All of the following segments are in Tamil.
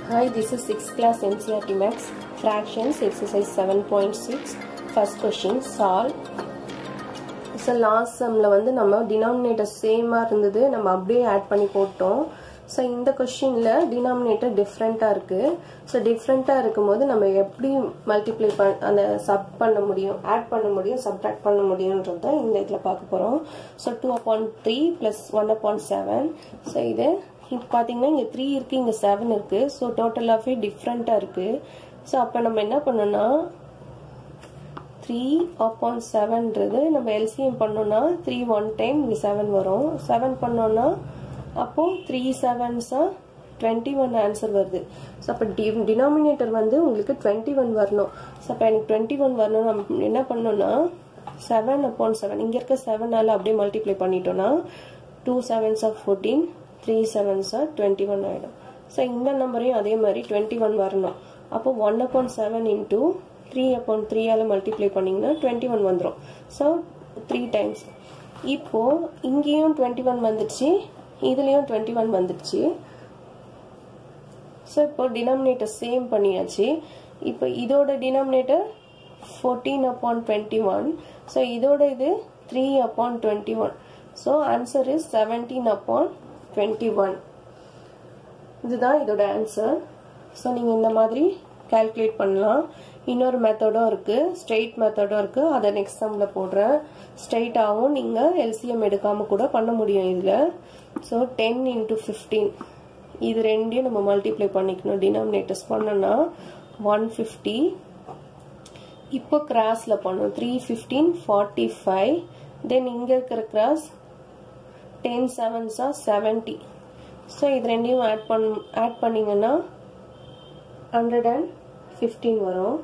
Hi, this is 6th class NCRT Max Fractions exercise 7.6 first question solve so last சம்மில் வந்து நம்ம டினாமினேட்டர் சேமாக இருந்தது நம்ம அப்படியே ஆட் பண்ணி போட்டோம் ஸோ இந்த கொஷினில் டினாமினேட்டர் டிஃப்ரெண்ட்டாக இருக்குது ஸோ டிஃப்ரெண்ட்டாக இருக்கும்போது நம்ம எப்படி மல்டிப்ளை பண் அந்த சப் பண்ண முடியும் ஆட் பண்ண முடியும் சப்ட்ராக்ட் பண்ண முடியுன்றது தான் இந்த இதில் பார்க்க போகிறோம் so two upon three plus one upon seven so இது இப்போ பார்த்தீங்கன்னா இங்கே த்ரீ இருக்குது இங்கே செவன் இருக்குது ஸோ டோட்டலாகவே டிஃப்ரெண்ட்டாக இருக்குது ஸோ அப்போ நம்ம என்ன பண்ணோம்னா த்ரீ அப்பான் செவன்றது நம்ம எல்சிஎம் பண்ணோம்னா த்ரீ ஒன் டைம் இங்கே செவன் வரும் செவன் பண்ணோம்னா அப்போது த்ரீ செவன்ஸாக டுவெண்ட்டி ஒன் ஆன்சர் வருது ஸோ அப்போ டி டினாமினேட்டர் வந்து உங்களுக்கு டுவெண்ட்டி ஒன் வரணும் ஸோ அப்போ எனக்கு டுவெண்ட்டி ஒன் வரணும் நம்ம என்ன பண்ணோம்னா செவன் அப்பான் செவன் இங்கே இருக்க செவனால் அப்படியே மல்டிப்ளை பண்ணிட்டோம்னா two sevens of fourteen three sevens are twenty one ஆகிடும் ஸோ இந்த நம்பரையும் அதே மாதிரி டுவெண்ட்டி ஒன் வரணும் அப்போ one upon seven into three upon த்ரீயால் மல்டிப்ளை பண்ணிங்கன்னா டுவெண்ட்டி ஒன் வந்துடும் ஸோ த்ரீ டைம்ஸ் இப்போது இங்கேயும் டுவெண்ட்டி ஒன் வந்துடுச்சு இதுலேயும் டுவெண்ட்டி ஒன் வந்துடுச்சு ஸோ இப்போ டினாமினேட்டர் சேம் பண்ணியாச்சு இப்போ இதோட denominator fourteen upon twenty one so இதோட இது three upon twenty one so answer is seventeen upon twenty one இதுதான் இதோட ஆன்சர் ஸோ நீங்கள் இந்த மாதிரி கால்குலேட் பண்ணலாம் இன்னொரு மெத்தடும் இருக்குது ஸ்ட்ரெயிட் மெத்தடும் இருக்குது அதை நெக்ஸ்ட் சம்மில் போடுறேன் ஸ்ட்ரெயிட்டாகவும் நீங்கள் எல்சிஎம் எடுக்காமல் கூட பண்ண முடியும் இதில் ஸோ டென் இன்ட்டு ஃபிஃப்டீன் இது ரெண்டையும் நம்ம மல்டிப்ளை பண்ணிக்கணும் டினாமினேட்டர்ஸ் பண்ணோன்னா ஒன் ஃபிஃப்டி இப்போ கிராஸில் பண்ணணும் three fifteen forty five then இங்கே இருக்கிற கிராஸ் டென் செவன்ஸா செவன்ட்டி ஸோ இது ரெண்டையும் ஆட் பண் ஆட் பண்ணிங்கன்னா ஹண்ட்ரட் அண்ட் ஃபிஃப்டீன் வரும்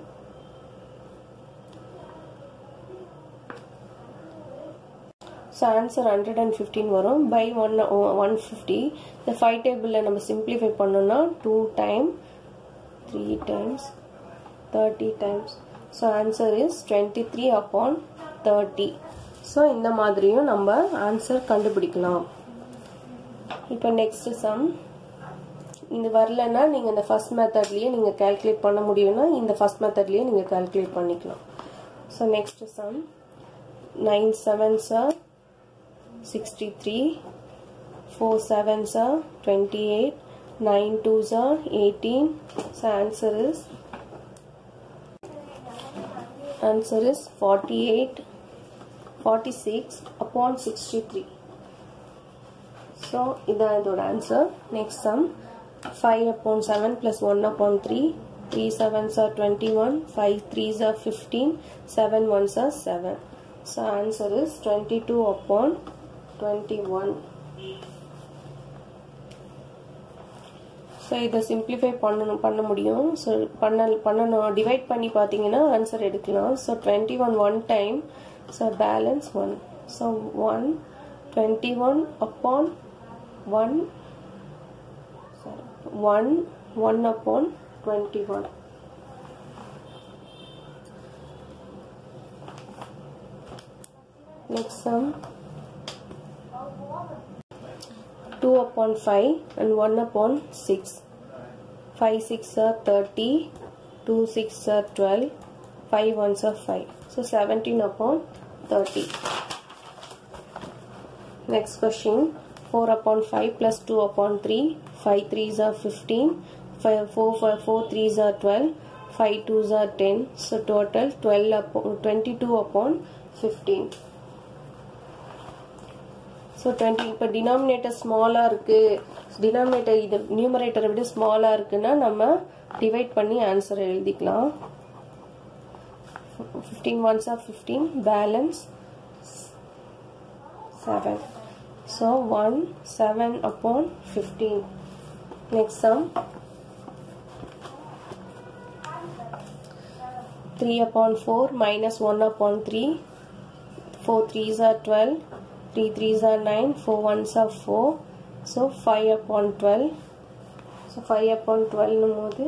so answer hundred and fifteen வரும் பை ஒன் ஒன் ஃபிஃப்டி இந்த ஃபைவ் டேபிளில் நம்ம சிம்பிளிஃபை பண்ணோம்னா two time three times thirty times so answer is twenty three upon thirty so இந்த மாதிரியும் நம்ம ஆன்சர் கண்டுபிடிக்கலாம் இப்போ நெக்ஸ்ட் சம் இது வரலன்னா நீங்கள் இந்த ஃபஸ்ட் மெத்தட்லேயே நீங்கள் கால்குலேட் பண்ண முடியும்னா இந்த ஃபஸ்ட் மெத்தட்லேயே நீங்கள் கால்குலேட் பண்ணிக்கலாம் so next sum nine sevens are sixty three four sevens are twenty eight nine twos are eighteen so answer is answer is forty eight forty six upon sixty three so இதான் இதோட answer next sum 5 upon 7 plus 1 upon 3 3 sevens are 21 5 threes are 15 7 ones are 7 so answer is 22 upon 21 so இதை சிம்பிளிஃபை பண்ணணும் பண்ண முடியும் ஸோ பண்ண பண்ணணும் டிவைட் பண்ணி பார்த்தீங்கன்னா ஆன்சர் எடுக்கலாம் so twenty one one time so balance one so one twenty one upon one 1 1 upon 21 next sum 2 upon 5 and 1 upon 6 5 6 are 30 2 6 are 12 5 ones are 5 so 17 upon 30 next question 4 upon 5 plus 2 upon 3 5 threes are 15 5 4 4, 4 threes are 12 5 twos are 10 so total 12 upon 22 upon 15 so twenty இப்போ டினாமினேட்டர் ஸ்மாலாக இருக்குது டினாமினேட்டர் இது நியூமரேட்டரை விட ஸ்மாலாக இருக்குன்னா நம்ம டிவைட் பண்ணி ஆன்சர் எழுதிக்கலாம் fifteen ones of fifteen balance seven so one seven upon fifteen next sum 3 upon 4 minus 1 upon 3 4 3s are 12 3 3s are 9 4 1s are 4 so 5 upon 12 so 5 upon 12 நும்போது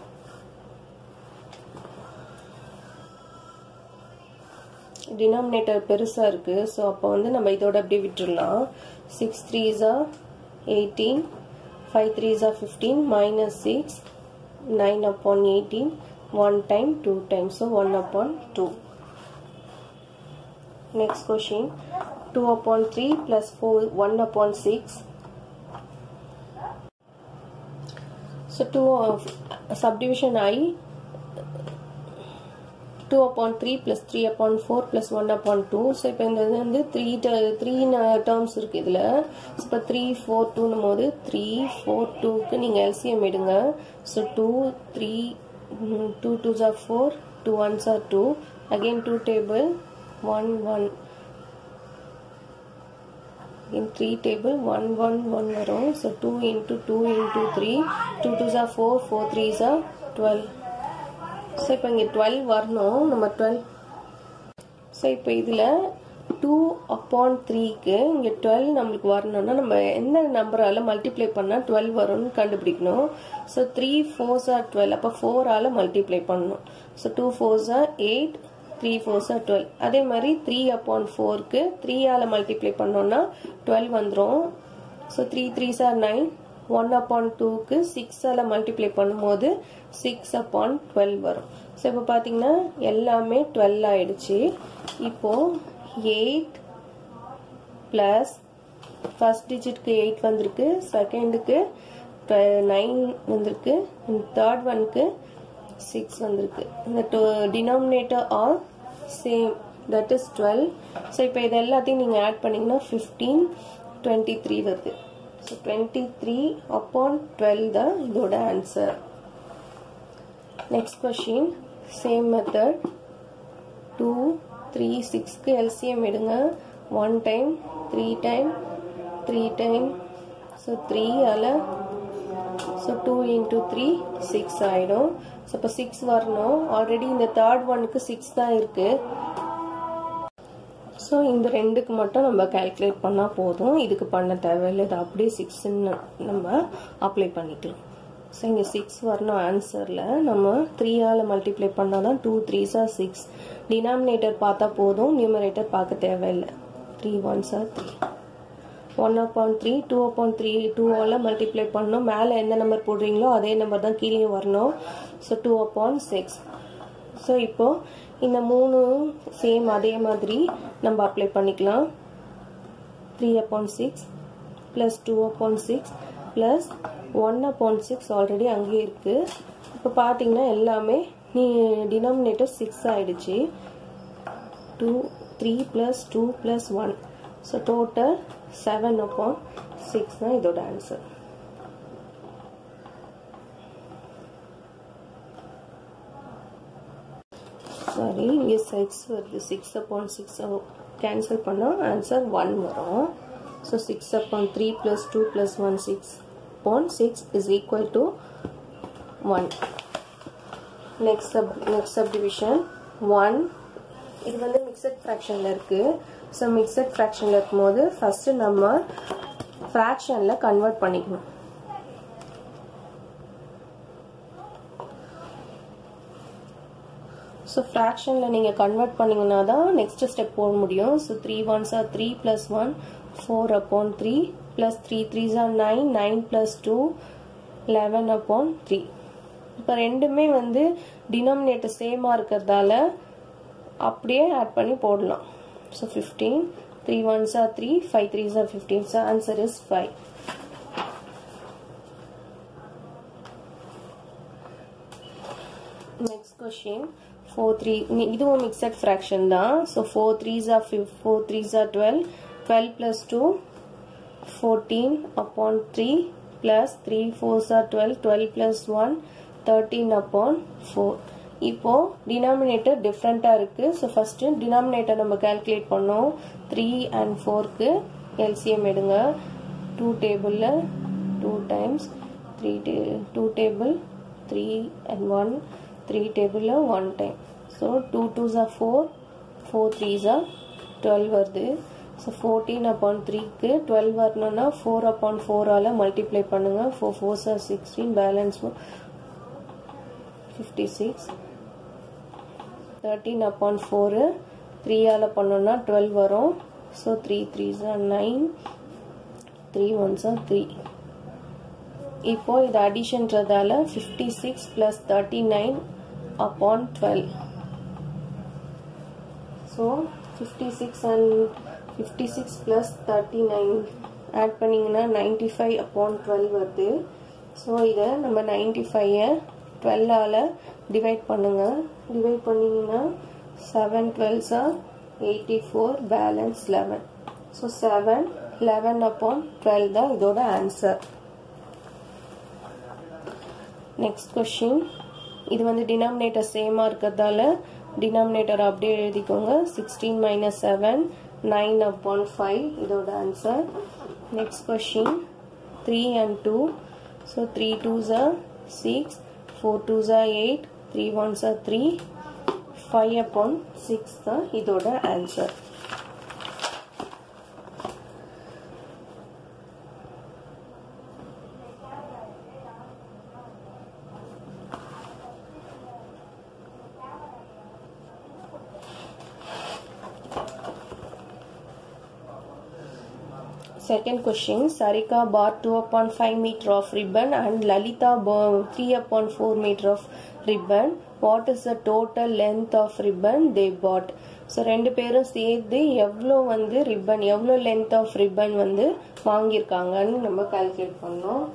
டினாமினேட்டர் பெருசாக இருக்குது ஸோ அப்போ வந்து நம்ம இதோட அப்படியே விட்டுடலாம் சிக்ஸ் த்ரீஸா எயிட்டீன் ஃபைவ் த்ரீஸா fifteen minus six 9 upon 18 1 time 2 times so 1 upon 2 next question 2 upon 3 plus 4 1 upon 6 so 2 of subdivision i 2 upon 3 plus 3 upon 4 plus 1 upon 2 so இப்போ இந்த இது வந்து த்ரீ த்ரீ டேர்ம்ஸ் இருக்குது இதில் இப்போ த்ரீ ஃபோர் டூன்னும் போது த்ரீ ஃபோர் டூக்கு நீங்கள் எல்சிஎம் எடுங்க so two three two twos are four two ones are two again two table one one in 3 table 1 1 1 வரும் so 2 into 2 into 3 2 2s are 4 4 3s are 12 so இப்போ இங்கே டுவெல் வரணும் நம்ம டுவெல் ஸோ இப்போ இதில் டூ அப்பான் த்ரீக்கு இங்கே டுவெல் நம்மளுக்கு வரணும்னா நம்ம எந்த நம்பரால் மல்டிப்ளை பண்ணால் டுவெல் வரும்னு கண்டுபிடிக்கணும் so three fours are twelve அப்போ ஃபோரால் மல்டிப்ளை பண்ணணும் so two fours are eight three fours are twelve அதே மாதிரி த்ரீ அப்பான் ஃபோருக்கு த்ரீயால் மல்டிப்ளை பண்ணோன்னா டுவெல் வந்துடும் so three threes are nine one upon டூக்கு சிக்ஸால் மல்டிப்ளை பண்ணும்போது சிக்ஸ் அப்பான் டுவெல் வரும் ஸோ இப்போ பார்த்தீங்கன்னா எல்லாமே டுவெல் ஆயிடுச்சு இப்போது எயிட் ப்ளஸ் ஃபர்ஸ்ட் டிஜிட்க்கு எயிட் வந்திருக்கு செகண்டுக்கு நைன் வந்திருக்கு தேர்ட் ஒன்க்கு சிக்ஸ் வந்திருக்கு இந்த denominator R same that is twelve so இப்போ இது எல்லாத்தையும் நீங்கள் ஆட் பண்ணிங்கன்னா ஃபிஃப்டீன் டுவெண்ட்டி த்ரீ வருது so twenty three upon twelve தான் இதோட answer next question same method two three சிக்ஸ்க்கு எல்சிஎம் எடுங்க one time three time three time so three அல so two into three six ஆகிடும் ஸோ இப்போ சிக்ஸ் வரணும் ஆல்ரெடி இந்த தேர்ட் ஒனுக்கு சிக்ஸ் தான் இருக்குது ஸோ இந்த ரெண்டுக்கு மட்டும் நம்ம கால்குலேட் பண்ணால் போதும் இதுக்கு பண்ண தேவையில்லை இது அப்படியே சிக்ஸ்ன்னு நம்ம அப்ளை பண்ணிக்கலாம் ஸோ இங்கே சிக்ஸ் வரணும் ஆன்சரில் நம்ம த்ரீயால் மல்டிப்ளை பண்ணால் தான் டூ த்ரீஸாக சிக்ஸ் டினாமினேட்டர் பார்த்தா போதும் நியூமரேட்டர் பார்க்க தேவையில்லை த்ரீ ஒன்ஸாக three one upon three two upon three டூவால் மல்டிப்ளை பண்ணணும் மேலே எந்த நம்பர் போடுறீங்களோ அதே நம்பர் தான் கீழே வரணும் so two upon six so இப்போது இந்த மூணு சேம் அதே மாதிரி நம்ம அப்ளை பண்ணிக்கலாம் three upon six plus two upon six plus one upon six already அங்கேயே இருக்குது இப்போ பார்த்தீங்கன்னா எல்லாமே நீ டினாமினேட்டர் சிக்ஸ் ஆயிடுச்சு two three plus two plus one so total seven upon six தான் இதோட ஆன்சர் சாரி இங்கே சிக்ஸ் வருது சிக்ஸ் அப்பான் சிக்ஸ் கேன்சல் பண்ணால் ஆன்சர் ஒன் வரும் so six upon three plus two plus one six upon six is equal to one next sub next subdivision one இது வந்து மிக்சட் ஃப்ராக்ஷனில் இருக்குது ஸோ மிக்சட் ஃப்ராக்ஷனில் இருக்கும்போது ஃபஸ்ட்டு நம்ம ஃப்ராக்ஷனில் கன்வெர்ட் பண்ணிக்கணும் ஸோ ஃப்ராக்ஷனில் நீங்கள் கன்வெர்ட் பண்ணிங்கன்னா தான் நெக்ஸ்ட் ஸ்டெப் போக முடியும் so three ones are three plus one four upon three plus three threes are nine nine plus two eleven upon three இப்போ ரெண்டுமே வந்து டினாமினேட்டர் சேமாக இருக்கிறதால அப்படியே ஆட் பண்ணி போடலாம் so fifteen three ones are three five threes are fifteen so answer is five next question four three இதுவும் மிக்சட் ஃப்ராக்ஷன் தான் so four threes are four threes are twelve twelve plus two fourteen upon three plus three fours are twelve twelve plus one thirteen upon four இப்போது டினாமினேட்டர் டிஃப்ரெண்ட்டாக இருக்குது ஸோ ஃபஸ்ட்டு டினாமினேட்டர் நம்ம கால்குலேட் பண்ணோம் த்ரீ அண்ட் ஃபோருக்கு எல்சிஎம் எடுங்க டூ டேபிளில் two times three day two table three and one three டேபிளில் one time so two twos are four four threes are twelve வருது ஸோ ஃபோர்டீன் அப்பான் த்ரீக்கு டுவெல் வரணும்னா ஃபோர் அப்பான் ஃபோரால் மல்டிப்ளை பண்ணுங்கள் four fours are sixteen balance fifty six thirteen upon four த்ரீயால் பண்ணோன்னா டுவெல் வரும் so three threes are nine three ones are three இப்போ இது அடிஷன்றதால fifty six plus thirty nine upon twelve so fifty six and fifty six plus thirty nine add பண்ணிங்கன்னா நைன்டி ஃபைவ் அப்பான் டுவெல் வருது ஸோ இதை நம்ம நைன்டி ஃபைவை டுவெல்லால் டிவைட் பண்ணுங்கள் டிவைட் பண்ணிங்கன்னா செவன் டுவெல்ஸா eighty four balance eleven so seven eleven upon twelve தான் இதோட ஆன்சர் நெக்ஸ்ட் கொஷின் இது வந்து டினாமினேட்டர் சேமாக இருக்கிறதால டினாமினேட்டர் அப்படியே எழுதிக்கோங்க sixteen minus seven nine upon five இதோட answer next question three and two so three twos are six four twos are eight three ones are three five upon six தான் இதோட answer Second question Sarika bought 2 upon 5 meter of ribbon and Lalita bought 3 upon 4 meter of ribbon. What is the total length of ribbon they bought? So ரெண்டு பேரும் சேர்த்து எவ்வளோ வந்து ரிப்பன் எவ்வளோ லென்த் ஆஃப் ரிப்பன் வந்து வாங்கியிருக்காங்கன்னு நம்ம கால்குலேட் பண்ணோம்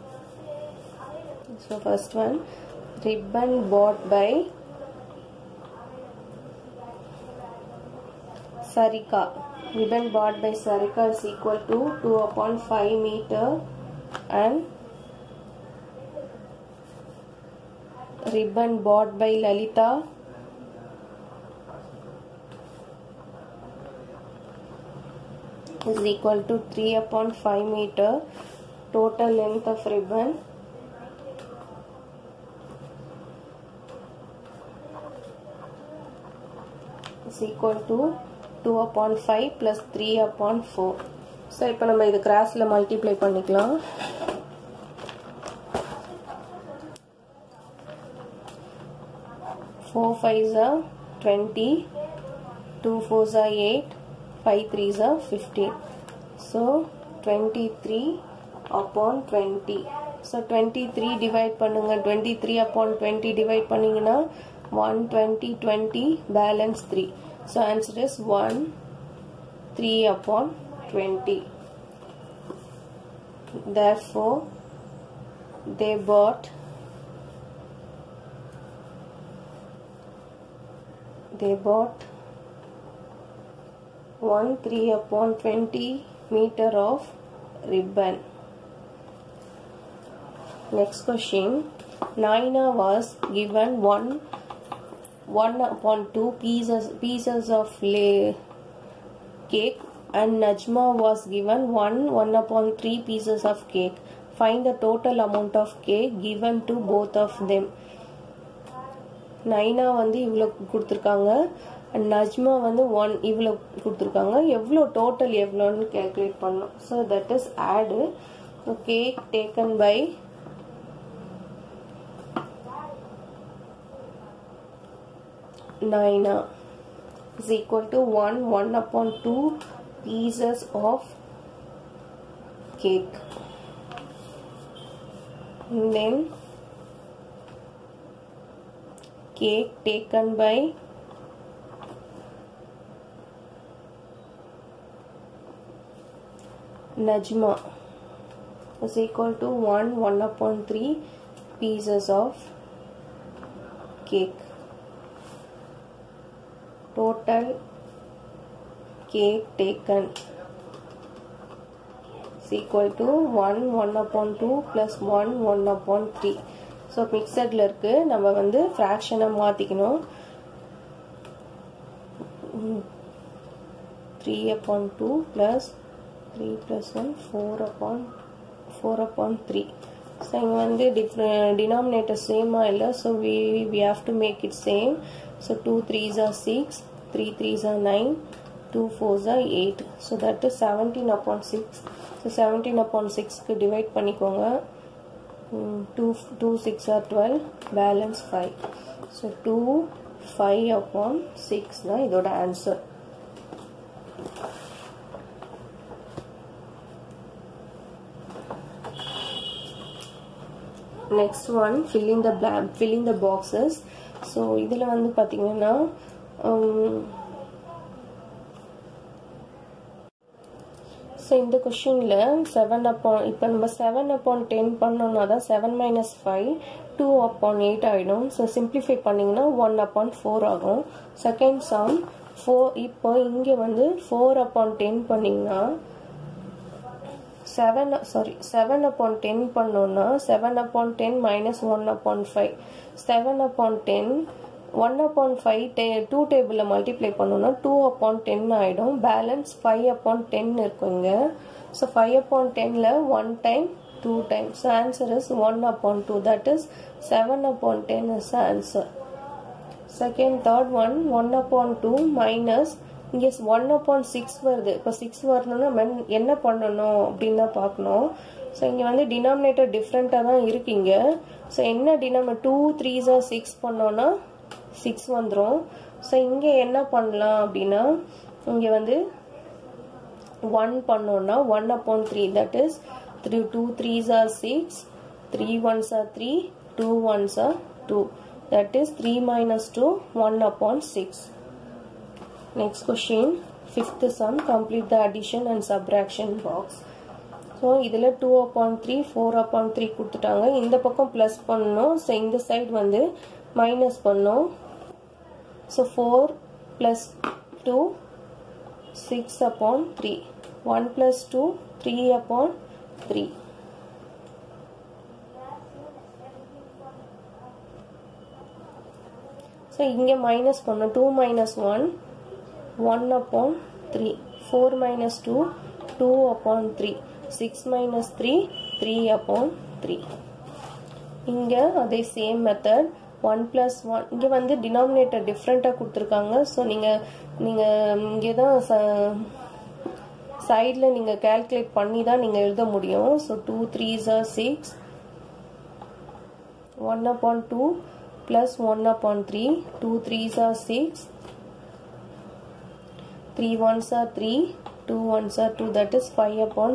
so first one ribbon bought by Sarika. Ribbon bought by Sarika is equal to 2 upon 5 meter and ribbon bought by Lalita is equal to 3 upon 5 meter total length of ribbon is equal to 2 upon 5 plus 3 upon 4 so இப்போ நம்ம இது கிராஸில் மல்டிப்ளை பண்ணிக்கலாம் four fives are twenty two fours are eight five threes are fifteen so twenty three upon twenty so twenty three divide பண்ணுங்கள் twenty three upon twenty divide பண்ணிங்கன்னா one twenty twenty balance three So answer is 1 3 upon 20. Therefore, they bought they bought 1 3 upon 20 meter of ribbon. Next question. Naina was given one one upon two pieces pieces of lay cake and Najma was given one one upon three pieces of cake. Find the total amount of cake given to both of them. Naina வந்து இவ்வளோ கொடுத்துருக்காங்க அண்ட் நஜ்மா வந்து ஒன் இவ்வளோ கொடுத்துருக்காங்க எவ்வளோ டோட்டல் எவ்வளோன்னு கேல்குலேட் பண்ணோம் ஸோ தட் இஸ் ஆடு cake taken by Naina is equal to 1 1 upon 2 pieces of cake and then cake taken by Najma is equal to 1 1 upon 3 pieces of cake total cake taken is equal to 1 1 upon 2 plus 1 1 upon 3 so மிக்சடில் இருக்கு நம்ம வந்து ஃப்ராக்ஷனை மாற்றிக்கணும் three upon two plus three plus one four upon four upon three so இங்கே வந்து டிஃப்ரெண்ட் டினாமினேட்டர் சேமாக இல்லை so we we have to make it same so two threes are six three threes are nine two fours are eight so that is seventeen upon six so seventeen upon சிக்ஸ்க்கு டிவைட் பண்ணிக்கோங்க two two six are twelve balance five so two five upon six தான் இதோட answer next one filling the பிளா ஃபில்லிங் த பாக்ஸஸ் ஸோ இதில் வந்து பார்த்தீங்கன்னா ஸோ இந்த கொஷினில் செவன் அப்பான் இப்போ நம்ம செவன் அப்பான் டென் பண்ணோம்னா தான் seven minus five two upon eight ஆகிடும் ஸோ சிம்பிளிஃபை பண்ணிங்கன்னா ஒன் அப்பான் ஃபோர் ஆகும் செகண்ட் சம் ஃபோர் இப்போ இங்கே வந்து ஃபோர் அப்பான் டென் பண்ணிங்கன்னா seven sorry seven upon ten பண்ணோன்னா seven upon ten minus one upon five seven upon ten one upon five the two டேபிளில் மல்டிப்ளை பண்ணோன்னா டூ அப்பான் டென் ஆகிடும் பேலன்ஸ் ஃபைவ் அப்பான் டென் இருக்கும் இங்கே ஸோ ஃபைவ் அப்பான் டெனில் one time two time so answer is one upon two that is seven upon ten is answer second third one one upon two minus இங்கே ஒன் அப்பான் சிக்ஸ் வருது இப்போ சிக்ஸ் வரணும்னா மென் என்ன பண்ணணும் அப்படின்னு தான் பார்க்கணும் ஸோ இங்கே வந்து டினாமினேட்டர் டிஃப்ரெண்ட்டாக தான் இருக்கீங்க ஸோ என்ன டினாமி டூ த்ரீஸா சிக்ஸ் பண்ணோன்னா சிக்ஸ் வந்துடும் ஸோ இங்கே என்ன பண்ணலாம் அப்படின்னா இங்கே வந்து ஒன் பண்ணோன்னா one upon three that is three two threes are six three ones are three two ones are two that is 3 minus 2 1 upon 6 next question fifth sum complete the addition and subtraction box so இதில் two upon three four upon three கொடுத்துட்டாங்க இந்த பக்கம் ப்ளஸ் பண்ணணும் ஸோ இந்த சைடு வந்து மைனஸ் பண்ணோம் so four plus two six upon three one plus two three upon three so இங்கே மைனஸ் பண்ணோம் two minus one one upon three four minus two two upon three six minus three three upon three இங்கே அதே same method one plus one இங்கே வந்து டினாமினேட்டர் டிஃப்ரெண்ட்டாக கொடுத்துருக்காங்க ஸோ நீங்கள் நீங்கள் இங்கே தான் சைடில் நீங்கள் கேல்குலேட் பண்ணி தான் நீங்கள் எழுத முடியும் so two threes are six one upon two plus 1 upon 3 2 3s are 6 3 1s are 3 2 1s are 2 that is 5 upon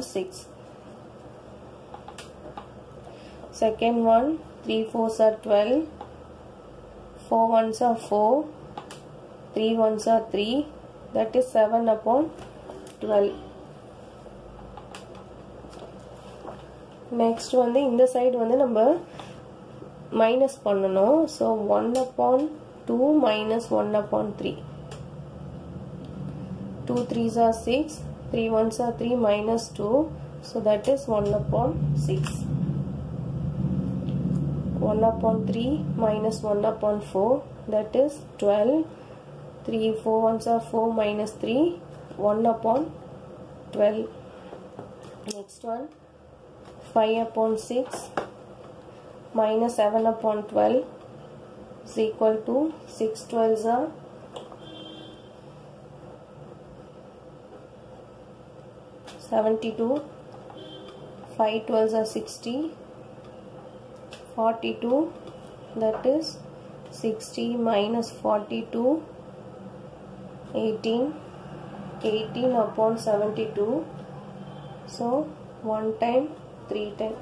6 second one 3 4s are 12 4 1s are 4 3 1s are 3 that is 7 upon 12 next வந்து இந்த சைடு வந்து நம்ம மைனஸ் பண்ணணும் so one upon two minus one upon three two threes are six three ones are three minus two so that is one upon six one upon three minus one upon four that is twelve three four ones are four minus three one upon twelve next one five upon six minus 7 upon 12 is equal to 6 12s are 72 5 12s are 60 42 that is 60 minus 42 18 18 upon 72 so 1 time 3 time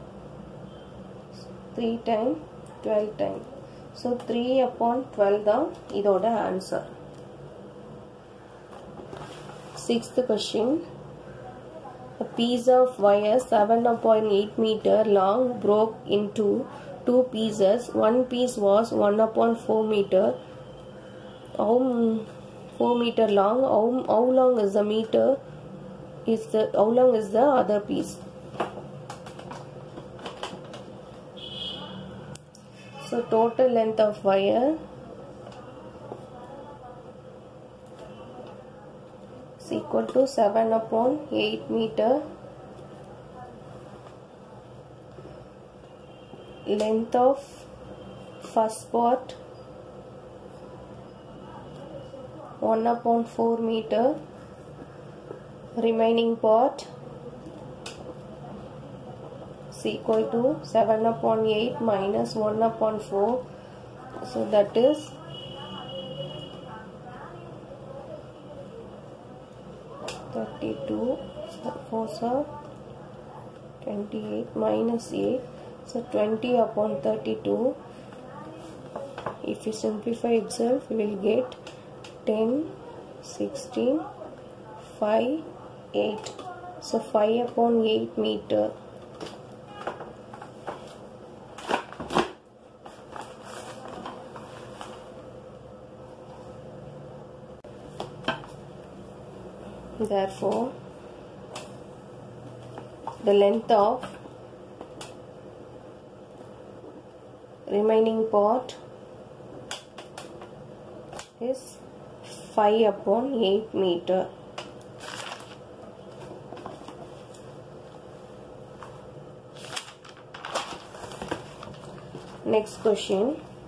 3 time 12 time so 3 upon 12 தான் இதோட answer sixth question a piece of wire 7.8 meter long broke into two pieces one piece was 1 upon 4 meter how 4 meter long how, how long is the meter is the how long is the other piece so total length of wire is equal to 7 upon 8 meter length of first part 1 upon 4 meter remaining part is equal to 7 upon 8 minus 1 upon 4 so that is 32 4 are 28 minus 8 so 20 upon 32 if you simplify itself you will get 10 16 5 8 so 5 upon 8 meter therefore the length of remaining part is 5 upon 8 meter next question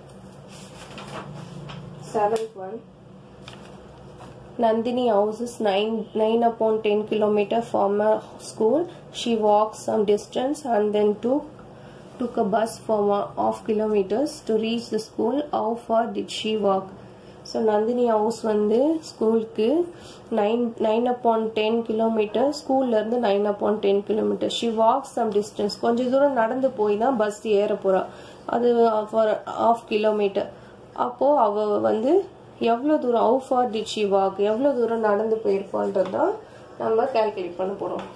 seventh one Nandini house is 9, 9 upon 10 kilometer from a school. She walked some distance and then took, took a bus for one half kilometers to reach the school. How far did she walk? ஸோ நந்தினி ஹவுஸ் வந்து ஸ்கூலுக்கு nine nine upon ten kilometre ஸ்கூல்லேருந்து nine upon ten kilometre she walk some distance கொஞ்சம் தூரம் நடந்து போய் தான் பஸ் ஏற போகிறா அது ஃபார் ஆஃப் கிலோமீட்டர் அப்போது அவள் வந்து எவ்வளோ தூரம் how far did she walk எவ்வளோ தூரம் நடந்து போயிருப்பான்றது தான் நம்ம கால்குலேட் பண்ண போகிறோம்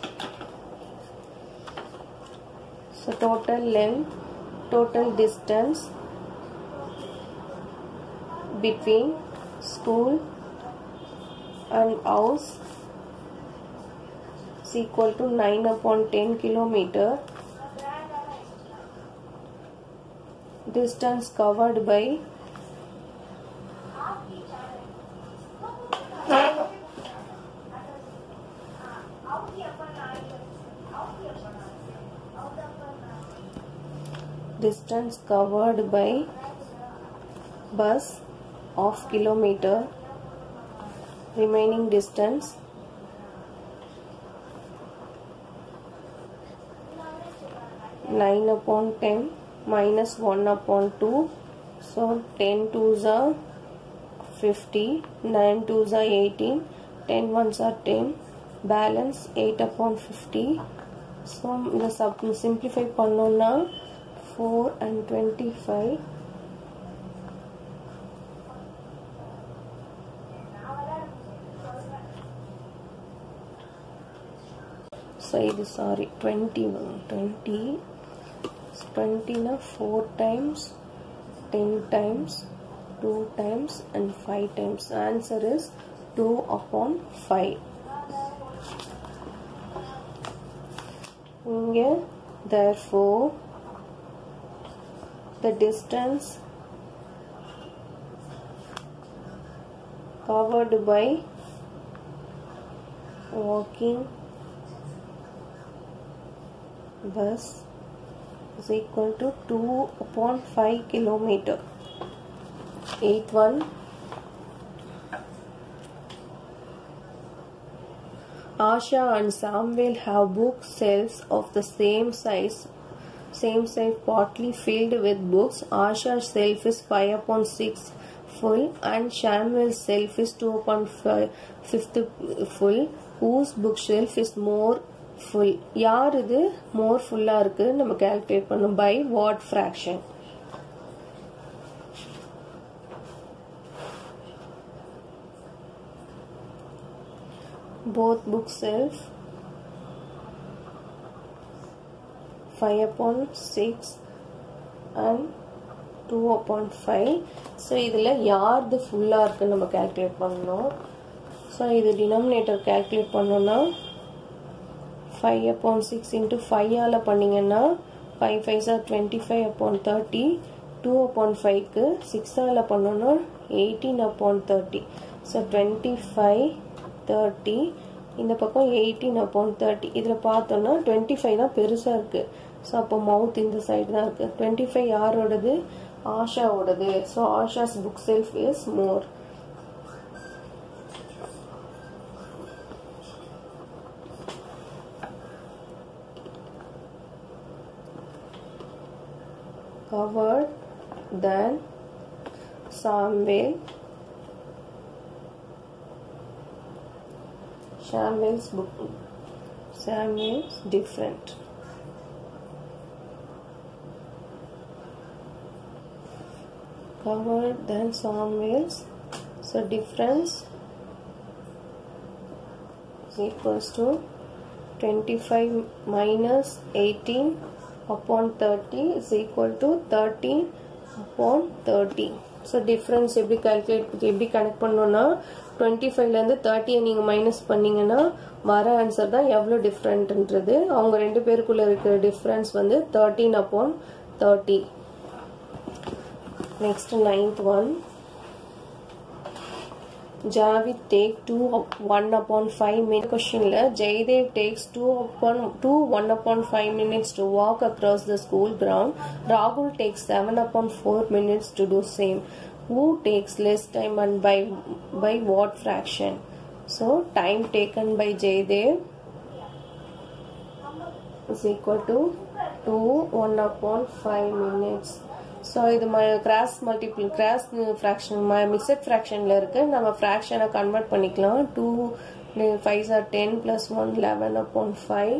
so total length total distance between school and house is equal to 9 upon 10 kilometer distance covered by distance covered by bus of kilometer remaining distance nine upon ten minus one upon two so ten twos are fifty nine twos are eighteen ten ones are ten balance eight upon fifty so இந்த sub simplify பண்ணோம்னா four and twenty five so இது sorry 20 20 20 na 4 times 10 times 2 times and 5 times answer is 2 upon 5 இங்க therefore the distance covered by walking bus is equal to 2 upon 5 kilometer. Eighth one. Asha and Samuel have book shelves of the same size, same size partly filled with books. Asha's shelf is 5 upon 6 full and Samuel's shelf is 2 upon 5 fifth full. Whose bookshelf is more full யார் இது மோர் ஃபுல்லாக இருக்குது நம்ம கேல்குலேட் பண்ணணும் by what fraction both book self 5 upon 6 and 2 upon 5 so இதில் யார்து ஃபுல்லாக இருக்குன்னு நம்ம கேல்குலேட் பண்ணணும் ஸோ இது டினாமினேட்டர் கேல்குலேட் பண்ணோன்னா ஃபைவ் அப்பான் சிக்ஸ் இன்ட்டு ஃபைவால் பண்ணிங்கன்னா ஃபைவ் ஃபைவ் சார் twenty five upon thirty two upon ஃபைவ்க்கு சிக்ஸால் பண்ணோன்னா eighteen upon thirty so twenty five thirty இந்த பக்கம் எயிட்டீன் அப்பான் தேர்ட்டி இதில் பார்த்தோன்னா டுவெண்ட்டி ஃபைவ் தான் பெருசாக இருக்குது ஸோ அப்போ மவுத் இந்த சைடு தான் இருக்குது டுவெண்ட்டி ஃபைவ் யாரோடது ஆஷாவோடது so Asha's bookshelf is more covered than Samuel. Samuel's book. Samuel's different. covered than sawmills so difference is equals to 25 minus 18 upon 30 is equal to 13 upon 30 so difference எப்படி கால்குலேட் எப்படி கனெக்ட் பண்ணோன்னா டுவெண்ட்டி ஃபைவ்லேருந்து தேர்ட்டியை நீங்கள் மைனஸ் பண்ணீங்கன்னா வர ஆன்சர் தான் எவ்வளோ டிஃப்ரெண்ட்ன்றது அவங்க ரெண்டு பேருக்குள்ளே இருக்கிற டிஃப்ரென்ஸ் வந்து thirteen upon thirty next ninth one Javid take 2 1 upon 5 minute question la Jaydev takes 2 upon 2 1 upon 5 minutes to walk across the school ground Rahul takes 7 upon 4 minutes to do same who takes less time and by by what fraction so time taken by Jaydev is equal to 2 1 upon 5 minutes so இது ம கிராஸ் மல்டிபிள் கிராஸ் ஃப்ராக்ஷன் ம மிக்சட் ஃப்ராக்ஷனில் இருக்குது நம்ம ஃப்ராக்ஷனை கன்வெர்ட் பண்ணிக்கலாம் two fives are ten plus one eleven upon five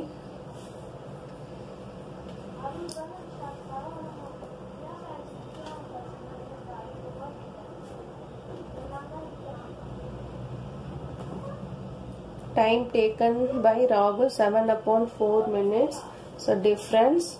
time taken by Rahul 7 upon 4 minutes so difference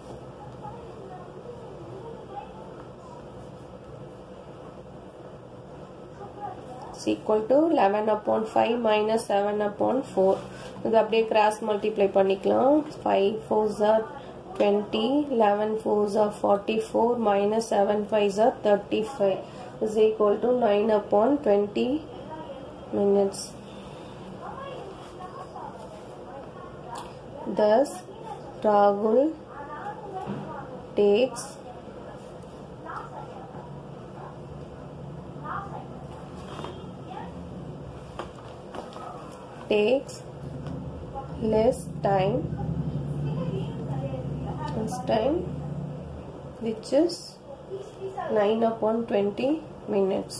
is equal to 11 upon 5 minus 7 upon 4 இது அப்படியே கிராஸ் மல்டிப்ளை பண்ணிக்கலாம் 5 4s are 20 11 4s are 44 minus 7 5s are 35 is equal to 9 upon 20 minutes thus Rahul takes takes less time less time which is 9 upon 20 minutes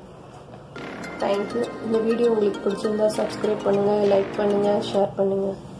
thank you இந்த வீடியோ உங்களுக்கு பிடிச்சிருந்தா சப்ஸ்கிரைப் பண்ணுங்கள் லைக் பண்ணுங்கள் ஷேர் பண்ணுங்கள்